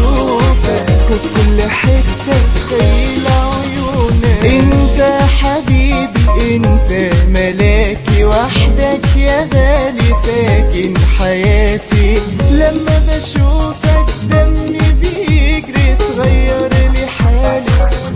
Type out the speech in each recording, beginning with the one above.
اشوفك وفي كل حتة تخيل عيونك انت حبيبي انت ملاكي وحدك يا غالي ساكن حياتي لما بشوفك دمي بيجري تغير لي حالي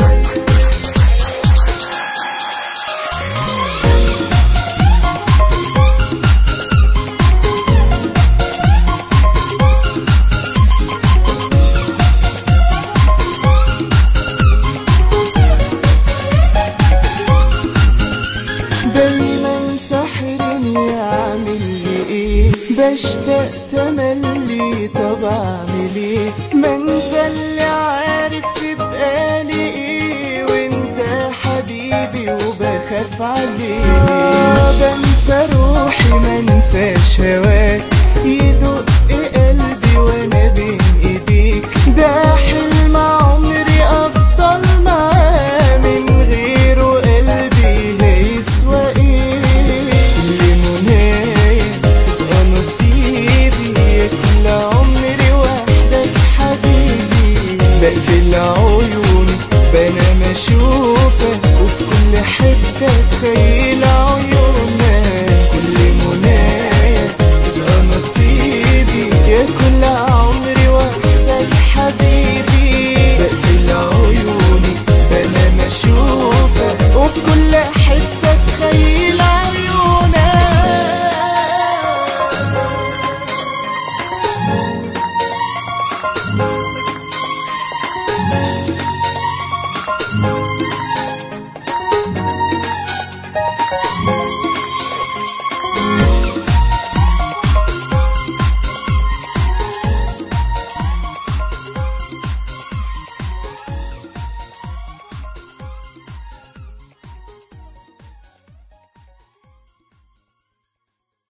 دايما ساحرني اعمل لي ايه بشتاق تملي طب اعمل ايه ما انت اللي عارف تبقى لي ايه وانت حبيبي وبخاف عليك آه بنسى روحي ما انساش هواك يدق قلبي وانا بين ايديك ده حلم عمري افضل معاه من غيره قلبي هيسوى ايه لمنايا تبقى نصيبي يا كل عمري وحدك حبيبي بقفل عيوني بنام اشوفك وفي كل حتة تخيل عيوني